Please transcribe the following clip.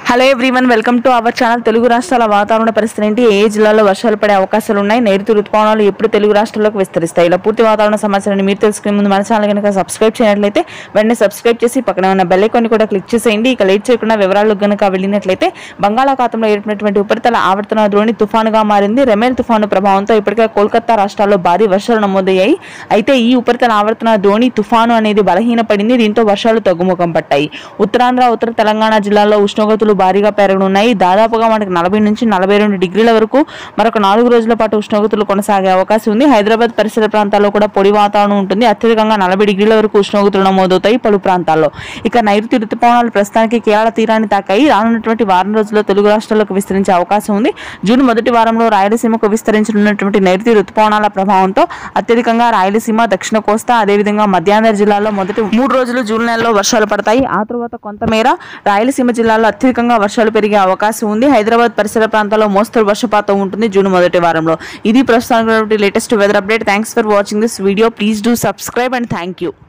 hello everyone welcome to our channel Telugu రాష్ట్రాల వాతావరణ పరిస్థితి ఏంటి ఏ జిల్లాలో వర్షాలు పడే అవకాశాలు ఉన్నాయి నైరుతి రుతుపవనాలు ఎప్పుడు తెలుగు రాష్ట్రాల్లోకి విస్తరిస్తాయి ఇలా పూర్తి వాతావరణ సమాచారాన్ని మీరు తెలుసుకునే ముందు మన ఛానల్ కనుక సబ్స్క్రైబ్ చేయనట్లయితే వెంటనే సబ్స్క్రైబ్ చేసి పక్కన ఉన్న బెల్ ఐకాన్ కూడా క్లిక్ చేసేయండి ఇక లేట్ చేయకుండా వివరాలకు కనుక వెళ్ళినట్లయితే బంగాళాఖాతంలో ఏర్పడినటువంటి ఉపరితల ఆవర్తన ద్రోణి తుఫానుగా మారింది రెమేల్ తుఫాను ప్రభావంతో ఇప్పటికే కోల్కతా రాష్ట్రాల్లో భారీ వర్షాలు నమోదయ్యాయి అయితే ఈ ఉపరితల ఆవర్తన ద్రోణి తుఫాను అనేది బలహీనపడింది దీంతో వర్షాలు తగ్గుముఖం పట్టాయి ఉత్తరాంధ్ర ఉత్తర తెలంగాణ జిల్లాల్లో ఉష్ణోగ్రతలు భారీగా పెరగనున్నాయి దాదాపుగా మనకి నలభై నుంచి నలభై రెండు డిగ్రీల వరకు మరొక నాలుగు రోజుల పాటు ఉష్ణోగ్రతలు కొనసాగే అవకాశం ఉంది హైదరాబాద్ పరిసర ప్రాంతాల్లో కూడా పొడి వాతావరణం ఉంటుంది అత్యధికంగా నలభై డిగ్రీల వరకు ఉష్ణోగ్రతలు నమోదవుతాయి పలు ప్రాంతాల్లో ఇక నైరుతి రుతుపవనాలు ప్రస్తుతానికి కేరళ తీరాన్ని తాకాయి రానున్నటువంటి వారం రోజుల్లో తెలుగు రాష్ట్రాలకు విస్తరించే అవకాశం ఉంది జూన్ మొదటి వారంలో రాయలసీమకు విస్తరించనున్నటువంటి నైరుతి రుతుపవనాల ప్రభావంతో అత్యధికంగా రాయలసీమ దక్షిణ కోస్తా అదేవిధంగా మధ్యాంధ్ర జిల్లాలో మొదటి మూడు రోజులు జూన్ నెలలో వర్షాలు పడతాయి ఆ తర్వాత కొంతమేర రాయలసీమ జిల్లాలో అత్యధికంగా వర్షాలు పెరిగే అవకాశం ఉంది హైదరాబాద్ పరిసర ప్రాంతాల్లో మోస్తరు వర్షపాతం ఉంటుంది జూన్ మొదటి వారంలో ఇది ప్రస్తుతానికి latest weather update thanks for watching this video please do subscribe and thank you